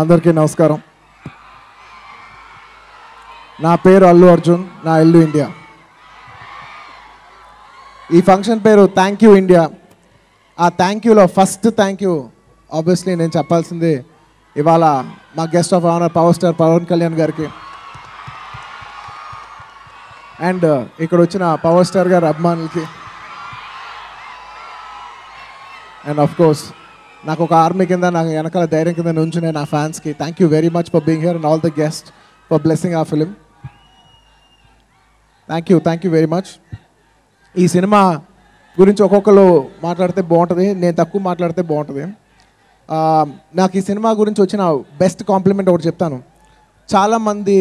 అందరికీ నమస్కారం నా పేరు అల్లు అర్జున్ నా ఇల్లు ఇండియా ఈ ఫంక్షన్ పేరు థ్యాంక్ యూ ఇండియా ఆ థ్యాంక్ యూలో ఫస్ట్ థ్యాంక్ యూ ఆబ్వియస్లీ నేను చెప్పాల్సింది ఇవాళ మా guest of honour power star Pavan Kalyan గారికి అండ్ ఇక్కడ వచ్చిన పవర్ స్టార్ గారి అభిమానులకి అండ్ ఆఫ్ కోర్స్ నాకు ఒక ఆర్మీ కింద నాకు వెనకాల ధైర్యం కింద నుంచునే నా ఫ్యాన్స్కి thank you very much for being here and all the guest for blessing ఆ film thank you thank you very much ఈ సినిమా గురించి ఒక్కొక్కరు మాట్లాడితే బాగుంటుంది నేను తక్కువ మాట్లాడితే బాగుంటుంది ఆ, నాకు ఈ సినిమా గురించి వచ్చిన బెస్ట్ కాంప్లిమెంట్ ఒకటి చెప్తాను చాలామంది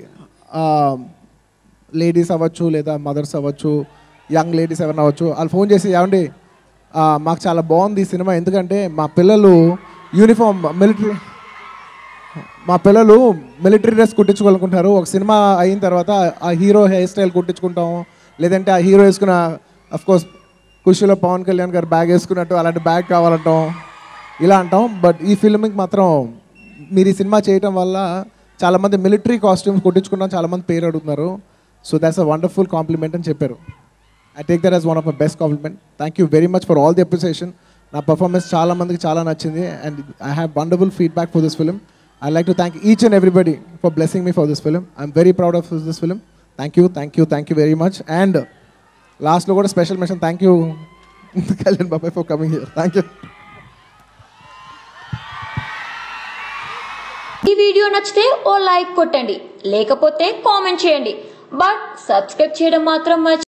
లేడీస్ అవ్వచ్చు లేదా మదర్స్ అవ్వచ్చు యంగ్ లేడీస్ ఎవరైనా అవ్వచ్చు వాళ్ళు ఫోన్ చేసి ఏమండి ఆ, మాకు చాలా బాగుంది ఈ సినిమా ఎందుకంటే మా పిల్లలు యూనిఫామ్ మిలిటరీ మా పిల్లలు మిలిటరీ డ్రెస్ కుట్టించుకోవాలనుకుంటారు ఒక సినిమా అయిన తర్వాత ఆ హీరో హెయిర్ స్టైల్ కుట్టించుకుంటాం లేదంటే ఆ హీరో వేసుకున్న కోర్స్ ఖుషిలో పవన్ కళ్యాణ్ గారు బ్యాగ్ వేసుకున్నట్టు అలాంటి బ్యాగ్ కావాలంటాం ఇలా అంటాం బట్ ఈ ఫిల్మ్కి మాత్రం మీరు ఈ సినిమా చేయటం వల్ల చాలామంది మిలిటరీ కాస్ట్యూమ్స్ కుట్టించుకుంటాం చాలామంది పేరు అడుగుతున్నారు so that's a wonderful compliment అని చెప్పారు I take that as one of my best compliment thank you very much for all the appreciation నా పర్ఫార్మెన్స్ చాలా మందికి చాలా నచ్చింది and I have wonderful feedback for this film I like to thank each and everybody for blessing me for this film I'm very proud of this film thank you thank you thank you very much and లాస్ట్లో కూడా special mention thank you Kalyan బాబాయ్ for coming here thank you ఈ video నచ్చితే ఓ like కొట్టండి లేకపోతే comment చేయండి but subscribe చేయడం మాత్రం మర్చి